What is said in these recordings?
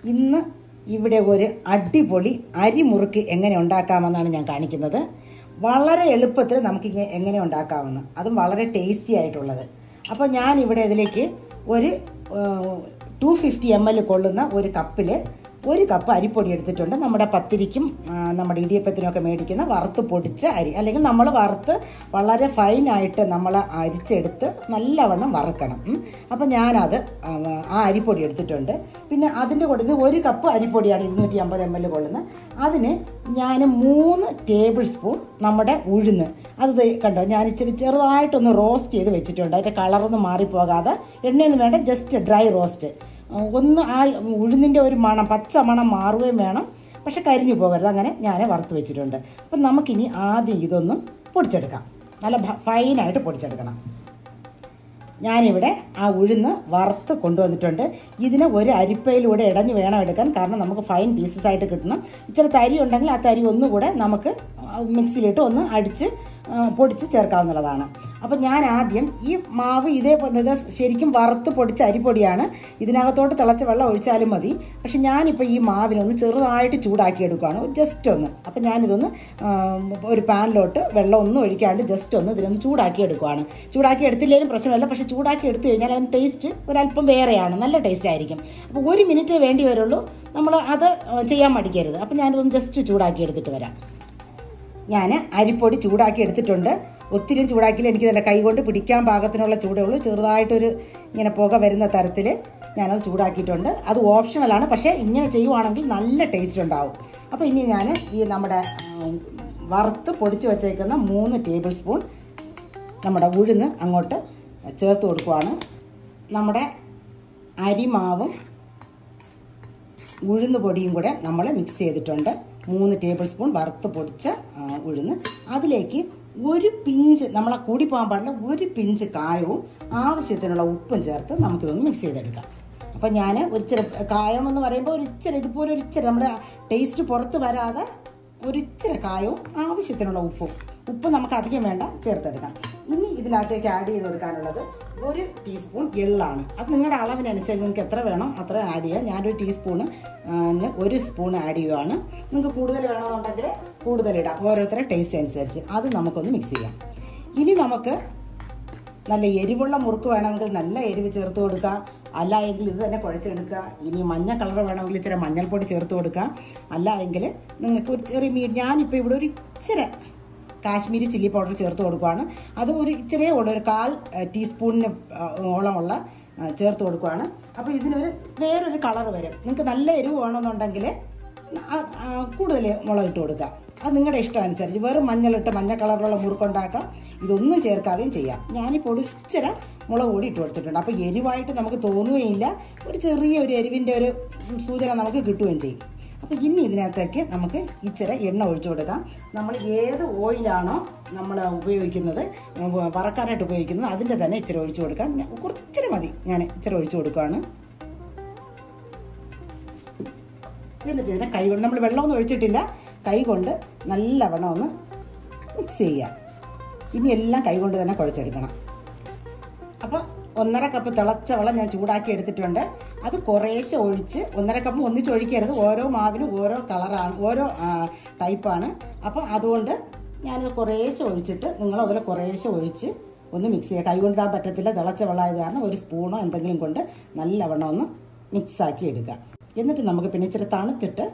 ഇന്ന് ഇവിടെ ഒരു അടിപൊളി അരിമുറുക്ക് എങ്ങനെ ഉണ്ടാക്കാമെന്നാണ് ഞാൻ കാണിക്കുന്നത് വളരെ എളുപ്പത്തിൽ നമുക്ക് ഇങ്ങ- എങ്ങനെ ഉണ്ടാക്കാമെന്ന് അതും വളരെ ടേസ്റ്റി ആയിട്ടുള്ളത് അപ്പോൾ ഞാൻ ഇവിടെ ഇതിലേക്ക് ഒരു ടു ഫിഫ്റ്റി എം എൽ കൊള്ളുന്ന ഒരു കപ്പിൽ ഒരു കപ്പ് അരിപ്പൊടി എടുത്തിട്ടുണ്ട് നമ്മുടെ പത്തിരിക്കും ആ, നമ്മുടെ ഇടിയപ്പത്തിനൊക്കെ മേടിക്കുന്ന വറുത്ത് പൊടിച്ച അരി അല്ലെങ്കിൽ നമ്മൾ വറുത്ത് വളരെ ഫൈനായിട്ട് നമ്മൾ അരിച്ചെടുത്ത് നല്ലവണ്ണം വറുക്കണം ഉം. അപ്പം ഞാനത് ആ, ആ അരിപ്പൊടി എടുത്തിട്ടുണ്ട് പിന്നെ അതിൻ്റെ കൂടെ ഇത് ഒരു കപ്പ് അരിപ്പൊടിയാണ് ഇരുന്നൂറ്റി അമ്പത് എം എൽ കൊള്ളുന്നത് അതിന് ഞാൻ മൂന്ന് ടേബിൾ സ്പൂൺ നമ്മുടെ ഉഴുന്ന് അത് ദേ കണ്ടോ ഞാൻ ഇച്ചിരി ചെറുതായിട്ടൊന്ന് റോസ്റ്റ് ചെയ്ത് വെച്ചിട്ടുണ്ട് അതിൻ്റെ കളറൊന്നും മാറിപ്പോകാതെ എണ്ണയൊന്നും വേണ്ട ജസ്റ്റ് ഡ്രൈ റോസ്റ്റ് ഒന്ന് ആ ഉഴുന്നിൻ്റെ ഒരു മണം പച്ച മണം മാറുകയും വേണം പക്ഷെ കരിഞ്ഞു പോകരുത് അങ്ങനെ ഞാൻ വറുത്ത് വെച്ചിട്ടുണ്ട് അപ്പം നമുക്കിനി ആദ്യം ഇതൊന്ന് പൊടിച്ചെടുക്കാം നല്ല ഭ- ഫൈനായിട്ട് പൊടിച്ചെടുക്കണം ഞാനിവിടെ ആ ഉഴുന്ന് വറുത്ത് കൊണ്ടുവന്നിട്ടുണ്ട് ഇതിന് ഒരു അരിപ്പയിലൂടെ ഇടഞ്ഞ് വേണം എടുക്കാൻ കാരണം നമുക്ക് ഫൈൻ പീസസ് ആയിട്ട് കിട്ടണം ഇച്ചിരി തരി ഉണ്ടെങ്കിൽ ആ തരി ഒന്നുകൂടെ നമുക്ക് മിക്സിയിലിട്ട് ഒന്ന് അടിച്ച് ആ, പൊടിച്ച് ചേർക്കാവുന്നതാണ് അപ്പം ഞാൻ ആദ്യം ഈ മാവ് ഇതേപോലെ ഇത് ശരിക്കും വറുത്ത് പൊടിച്ച അരിപ്പൊടിയാണ് ഇതിനകത്തോട്ട് തിളച്ച വെള്ളം ഒഴിച്ചാലും മതി പക്ഷെ ഞാനിപ്പോൾ ഈ മാവിനൊന്ന് ചെറുതായിട്ട് ചൂടാക്കി എടുക്കുകയാണ് ജസ്റ്റ് ഒന്ന് അപ്പം ഞാനിതൊന്ന് ആ, ഒരു പാനിലോട്ട് വെള്ളം ഒന്നും ഒഴിക്കാണ്ട് ജസ്റ്റ് ഒന്ന് ഇതിനൊന്ന് ചൂടാക്കി എടുക്കുകയാണ് ചൂടാക്കി എടുത്തില്ലെങ്കിലും പ്രശ്നമല്ല പക്ഷെ ചൂടാക്കി എടുത്തു കഴിഞ്ഞാൽ അതിന് ടേസ്റ്റ് ഒരല്പം വേറെയാണ് നല്ല ടേസ്റ്റ് ആയിരിക്കും അപ്പോൾ ഒരു മിനിറ്റേ വേണ്ടി വരുള്ളൂ നമ്മൾ അത് ആ, ചെയ്യാൻ മടിക്കരുത് അപ്പം ഞാനിതൊന്ന് ജസ്റ്റ് ചൂടാക്കി എടുത്തിട്ട് വരാം ഞാൻ അരിപ്പൊടി ചൂടാക്കി എടുത്തിട്ടുണ്ട് ഒത്തിരി ചൂടാക്കിയില്ല എനിക്ക് എൻ്റെ കൈ കൊണ്ട് പിടിക്കാൻ പാകത്തിനുള്ള ചൂടേ ഉള്ളൂ ചെറുതായിട്ടൊരു ഇങ്ങനെ പുക വരുന്ന തരത്തിൽ ഞാനത് ചൂടാക്കിയിട്ടുണ്ട് അത് ഓപ്ഷണലാണ് പക്ഷേ ഇങ്ങനെ ചെയ്യുവാണെങ്കിൽ നല്ല ടേസ്റ്റ് ഉണ്ടാവും അപ്പോൾ ഇനി ഞാൻ ഈ നമ്മുടെ ഉം, വറുത്ത് പൊടിച്ച് വെച്ചേക്കുന്ന മൂന്ന് ടേബിൾ സ്പൂൺ നമ്മുടെ ഉഴുന്ന് അങ്ങോട്ട് ചേർത്ത് കൊടുക്കുവാണ് നമ്മുടെ അരിമാവും ഉഴുന്ന് പൊടിയും കൂടെ നമ്മൾ മിക്സ് ചെയ്തിട്ടുണ്ട് മൂന്ന് ടേബിൾ സ്പൂൺ വറുത്ത് പൊടിച്ച ആ, ഉഴുന്ന് അതിലേക്ക് ഒരു പിഞ്ച് നമ്മളെ കൂടി പോകാൻ പാടില്ല ഒരു പിഞ്ച് കായവും ആവശ്യത്തിനുള്ള ഉപ്പും ചേർത്ത് നമുക്കിതൊന്ന് മിക്സ് ചെയ്തെടുക്കാം അപ്പം ഞാൻ ഒരു ഇച്ചിരി കായം എന്ന് പറയുമ്പോൾ ഒരു ഇച്ചിരി ഇതുപോലെ ഒരു ഇച്ചിരി നമ്മുടെ ടേസ്റ്റ് പുറത്ത് വരാതെ ഒരു ഇച്ചിരി കായവും ആവശ്യത്തിനുള്ള ഉപ്പും ഉപ്പ് നമുക്ക് അധികം വേണ്ട ചേർത്തെടുക്കാം ഇനി ഇതിനകത്തേക്ക് ആഡ് ചെയ്ത് കൊടുക്കാനുള്ളത് ഒരു ടീസ്പൂൺ എള്ളാണ് അത് നിങ്ങളുടെ അളവിനനുസരിച്ച് നിങ്ങൾക്ക് എത്ര വേണം അത്ര ആഡ് ചെയ്യാം ഞാനൊരു ടീസ്പൂണ് ന് ഒരു സ്പൂൺ ആഡ് ചെയ്യുവാണ് നിങ്ങൾക്ക് കൂടുതൽ വേണമെന്നുണ്ടെങ്കിൽ കൂടുതൽ ഇടാം ഓരോരുത്തരുടെ ടേസ്റ്റ് അനുസരിച്ച് അത് നമുക്കൊന്ന് മിക്സ് ചെയ്യാം ഇനി നമുക്ക് നല്ല എരിവുള്ള മുറുക്ക് വേണമെങ്കിൽ നല്ല എരിവ് ചേർത്ത് കൊടുക്കുക അല്ല എങ്കിൽ ഇത് തന്നെ കുഴച്ചെടുക്കുക ഇനി മഞ്ഞ കളർ വേണമെങ്കിൽ ഇച്ചിരി മഞ്ഞൾപ്പൊടി ചേർത്ത് കൊടുക്കുക അല്ല എങ്കിൽ നിങ്ങൾക്ക് ഒരു ചെറിയ മീൻ ഞാനിപ്പോൾ ഇവിടെ ഒരു ഇച്ചിരി കാശ്മീരി ചില്ലി പൗഡർ ചേർത്ത് കൊടുക്കുകയാണ് അത് ഒരു ഇച്ചിരിയേ ഉള്ളൂ ഒരു കാൽ ഏഹ്, ടീസ്പൂണിന് ഏഹ്, ഓളമുള്ള ഏഹ്, ചേർത്ത് കൊടുക്കുകയാണ് അപ്പോൾ ഇതിനൊരു വേറൊരു കളർ വരും നിങ്ങൾക്ക് നല്ല എരിവ് വേണമെന്നുണ്ടെങ്കിൽ ആ- ആ കൂടുതൽ മുളക് ഇട്ട് കൊടുക്കുക അത് നിങ്ങളുടെ ഇഷ്ടം അനുസരിച്ച് വെറും മഞ്ഞളിട്ട് മഞ്ഞ കളറിലുള്ള മുറുക്കുണ്ടാക്കാം ഇതൊന്നും ചേർക്കാതെയും ചെയ്യാം ഞാനിപ്പോൾ ഒരു ഇച്ചിര മുളക് പൊടി ഇട്ട് കൊടുത്തിട്ടുണ്ട് അപ്പോൾ എരിവായിട്ട് നമുക്ക് തോന്നുകയില്ല ഒരു ചെറിയ ഒരു എരിവിൻ്റെ ഒരു സൂചന നമുക്ക് കിട്ടുകയും ചെയ്യും അപ്പോൾ ഇനി ഇതിനകത്തേക്ക് നമുക്ക് ഇച്ചിര എണ്ണ ഒഴിച്ചു കൊടുക്കാം നമ്മൾ ഏത് ഓയിലാണോ നമ്മൾ ഉപയോഗിക്കുന്നത് ഉം, വറക്കാനായിട്ട് ഉപയോഗിക്കുന്നത് അതിൻ്റെ തന്നെ ഇച്ചിരി ഒഴിച്ചു കൊടുക്കാം ഞാൻ കുറച്ചിരി മതി ഞാൻ ഇച്ചിരി ഒഴിച്ചു കൊടുക്കുകയാണ് എന്നിട്ട് ഇതിനെ കൈ കൊണ്ട് നമ്മൾ വെള്ളമൊന്നും ഒഴിച്ചിട്ടില്ല കൈ കൊണ്ട് നല്ലവണ്ണം ഒന്ന് മിക്സ് ചെയ്യുക ഇനി എല്ലാം കൈ കൊണ്ട് തന്നെ കുഴച്ചെടുക്കണം അപ്പോൾ ഒന്നര കപ്പ് തിളച്ച വെള്ളം ഞാൻ ചൂടാക്കി എടുത്തിട്ടുണ്ട് അത് കുറേശ്ശെ ഒഴിച്ച് ഒന്നര കപ്പ് ഒന്നിച്ച് ഒഴിക്കരുത് ഓരോ മാവിനും ഓരോ കളറാണ് ഓരോ ആ, ടൈപ്പാണ് അപ്പോൾ അതുകൊണ്ട് ഞാനത് കുറേശ്ശെ ഒഴിച്ചിട്ട് നിങ്ങൾ അതുപോലെ കുറേശ്ശെ ഒഴിച്ച് ഒന്ന് മിക്സ് ചെയ്യുക കൈ കൊണ്ടിടാൻ പറ്റത്തില്ല തിളച്ച വെള്ളമായത് കാരണം ഒരു സ്പൂണോ എന്തെങ്കിലും കൊണ്ട് നല്ലവണ്ണം ഒന്ന് മിക്സാക്കി എടുക്കുക എന്നിട്ട് നമുക്ക് പിന്നെ ഇച്ചിരി തണുത്തിട്ട്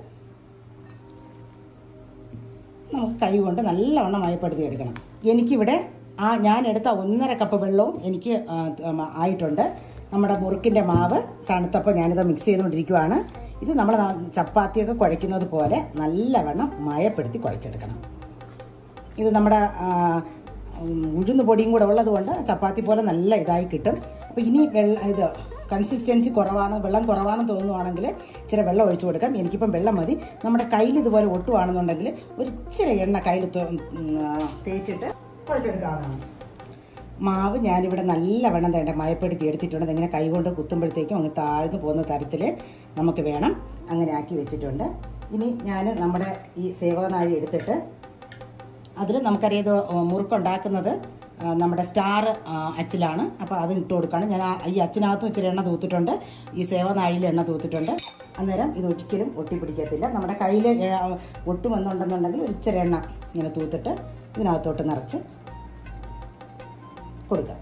നമുക്ക് കൈ കൊണ്ട് നല്ലവണ്ണം മയപ്പെടുത്തി എടുക്കണം എനിക്കിവിടെ ആ ഞാൻ എടുത്ത ഒന്നര കപ്പ് വെള്ളവും എനിക്ക് ആ, ഉം, ആയിട്ടുണ്ട് നമ്മുടെ മുറുക്കിൻ്റെ മാവ് തണുത്തപ്പോൾ ഞാനിത് മിക്സ് ചെയ്തുകൊണ്ടിരിക്കുവാണ് ഇത് നമ്മൾ ചപ്പാത്തിയൊക്കെ കുഴയ്ക്കുന്നത് പോലെ നല്ലവണ്ണം മയപ്പെടുത്തി കുഴച്ചെടുക്കണം ഇത് നമ്മുടെ ആ, ഉം, ഉഴുന്ന് പൊടിയും കൂടെ ഉള്ളത് കൊണ്ട് ചപ്പാത്തി പോലെ നല്ല ഇതായി കിട്ടും അപ്പോൾ ഇനി വെള്ള ഇത് കൺസിസ്റ്റൻസി കുറവാണ് വെള്ളം കുറവാണെന്ന് തോന്നുവാണെങ്കിൽ ഇച്ചിരി വെള്ളം ഒഴിച്ചു കൊടുക്കാം എനിക്കിപ്പം വെള്ളം മതി നമ്മുടെ കയ്യിൽ ഇതുപോലെ ഒട്ടുവാണെന്നുണ്ടെങ്കിൽ ഒരു ഇച്ചിരി എണ്ണ കയ്യിൽ തൊ- ഉം, ആ, തേച്ചിട്ട് കുഴച്ചെടുക്കാവുന്നതാണ് മാവ് ഞാനിവിടെ നല്ലവണ്ണം തേണ്ട മയപ്പെടുത്തി എടുത്തിട്ടുണ്ട് ഇങ്ങനെ കൈകൊണ്ട് കുത്തുമ്പോഴത്തേക്കും അങ്ങ് താഴ്ന്നു പോകുന്ന തരത്തിൽ നമുക്ക് വേണം അങ്ങനെ ആക്കി വെച്ചിട്ടുണ്ട് ഇനി ഞാൻ നമ്മുടെ ഈ സേവകനാഴി എടുത്തിട്ട് അതിൽ നമുക്കറിയാം ഇത് മുറുക്കുണ്ടാക്കുന്നത് ആ, നമ്മുടെ സ്റ്റാർ ആ, അച്ചിലാണ് അപ്പോൾ അത് ഇട്ട് കൊടുക്കുകയാണ് ഞാൻ ആ- ഈ അച്ചിനകത്തും ഇച്ചിരി എണ്ണ തൂത്തിട്ടുണ്ട് ഈ സേവനാഴിയിൽ എണ്ണ തൂത്തിട്ടുണ്ട് അന്നേരം ഇത് ഒരിക്കലും ഒട്ടിപ്പിടിക്കത്തില്ല നമ്മുടെ കയ്യിൽ ഒട്ടുമെന്നുണ്ടെന്നുണ്ടെങ്കിൽ ഒരു ഇച്ചിരി എണ്ണ ഇങ്ങനെ തൂത്തിട്ട് ഇതിനകത്തോട്ട് നിറച്ച് കൊടുക്കാം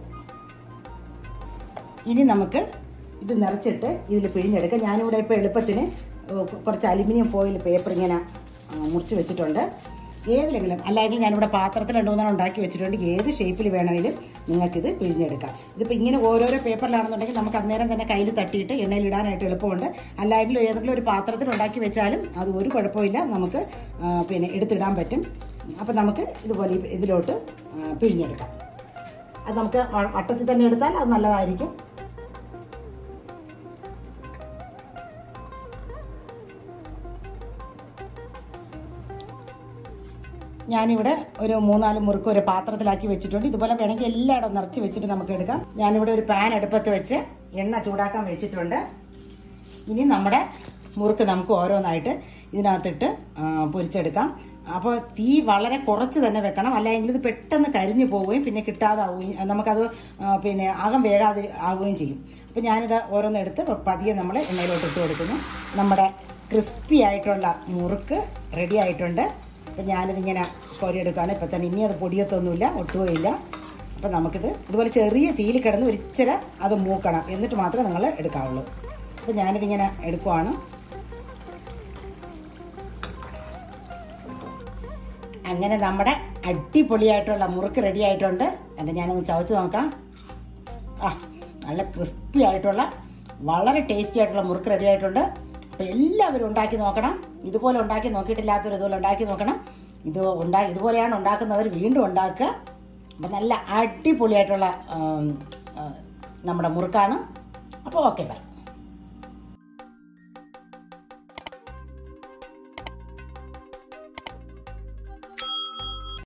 ഇനി നമുക്ക് ഇത് നിറച്ചിട്ട് ഇതിൽ പിഴിഞ്ഞെടുക്കാം ഞാനിവിടെ ഇപ്പോൾ എളുപ്പത്തിന് കുറച്ച് അലുമിനിയം ഫോയിൽ പേപ്പർ ഇങ്ങനെ ആ, മുറിച്ച് വെച്ചിട്ടുണ്ട് ഏതിലെങ്കിലും അല്ലെങ്കിൽ ഞാനിവിടെ പാത്രത്തിൽ രണ്ട് മൂന്നെണ്ണം ഉണ്ടാക്കി വെച്ചിട്ടുണ്ട് ഏത് ഷേപ്പിൽ വേണമെങ്കിലും നിങ്ങൾക്കിത് പിഴിഞ്ഞെടുക്കാം ഇതിപ്പോൾ ഇങ്ങനെ ഓരോരോ പേപ്പറിലാണെന്നുണ്ടെങ്കിൽ നമുക്ക് അന്നേരം തന്നെ കയ്യിൽ തട്ടിയിട്ട് എണ്ണയിൽ ഇടാനായിട്ട് എളുപ്പമുണ്ട് അല്ലെങ്കിൽ ഏതെങ്കിലും ഒരു പാത്രത്തിൽ ഉണ്ടാക്കി വെച്ചാലും അത് ഒരു കുഴപ്പമില്ല നമുക്ക് ആ, പിന്നെ എടുത്തിടാൻ പറ്റും അപ്പം നമുക്ക് ഇതുപോലെ ഈ ഇതിലോട്ട് ആ, പിഴിഞ്ഞെടുക്കാം അത് നമുക്ക് വ- വട്ടത്തിൽ തന്നെ എടുത്താൽ അത് നല്ലതായിരിക്കും ഞാനിവിടെ ഒരു മൂന്നാല് മുറുക്ക് ഒരു പാത്രത്തിലാക്കി വെച്ചിട്ടുണ്ട് ഇതുപോലെ വേണമെങ്കിൽ എല്ലായിടം നിറച്ച് വെച്ചിട്ട് നമുക്ക് എടുക്കാം ഞാനിവിടെ ഒരു പാൻ അടുപ്പത്ത് വെച്ച് എണ്ണ ചൂടാക്കാൻ വെച്ചിട്ടുണ്ട് ഇനി നമ്മുടെ മുറുക്ക് നമുക്ക് ഓരോന്നായിട്ട് ഇതിനകത്തിട്ട് ആ, പൊരിച്ചെടുക്കാം അപ്പോൾ തീ വളരെ കുറച്ച് തന്നെ വെക്കണം അല്ലെങ്കിൽ ഇത് പെട്ടെന്ന് കരിഞ്ഞു പോവുകയും പിന്നെ കിട്ടാതാവുകയും നമുക്കത് ആ, പിന്നെ അകം വേഗാതെ ആവുകയും ചെയ്യും അപ്പോൾ ഞാനിത് ഓരോന്നെടുത്ത് പതിയെ നമ്മൾ എണ്ണയിലോട്ട് ഇട്ട് കൊടുക്കുന്നു നമ്മുടെ ക്രിസ്പി ആയിട്ടുള്ള മുറുക്ക് റെഡി ആയിട്ടുണ്ട് അപ്പം ഞാനിതിങ്ങനെ കോരിയെടുക്കുകയാണ് ഇപ്പം തന്നെ ഇനി അത് പൊടിയത്തൊന്നുമില്ല ഒട്ടുകയില്ല അപ്പം നമുക്കിത് ഇതുപോലെ ചെറിയ തീയിൽ കിടന്ന് ഒരിച്ചിര അത് മൂക്കണം എന്നിട്ട് മാത്രമേ നിങ്ങൾ എടുക്കാവുള്ളൂ അപ്പം ഞാനിതിങ്ങനെ എടുക്കുവാണ് അങ്ങനെ നമ്മുടെ അടിപൊളിയായിട്ടുള്ള മുറുക്ക് റെഡി ആയിട്ടുണ്ട് എൻ്റെ ഞാനൊന്ന് ചവച്ച് നോക്കാം ആ നല്ല ക്രിസ്പി ആയിട്ടുള്ള വളരെ ടേസ്റ്റി ആയിട്ടുള്ള മുറുക്ക് റെഡി ആയിട്ടുണ്ട് അപ്പോൾ എല്ലാവരും ഉണ്ടാക്കി നോക്കണം ഇതുപോലെ ഉണ്ടാക്കി നോക്കിയിട്ടില്ലാത്തവർ ഇതുപോലെ ഉണ്ടാക്കി നോക്കണം ഇത് ഉണ്ടാ ഇതുപോലെയാണ് ഉണ്ടാക്കുന്നവർ വീണ്ടും ഉണ്ടാക്കുക അപ്പം നല്ല അടിപൊളിയായിട്ടുള്ള ആം, ആ, നമ്മുടെ മുറുക്കാണ് അപ്പോൾ ഓക്കെ ബൈ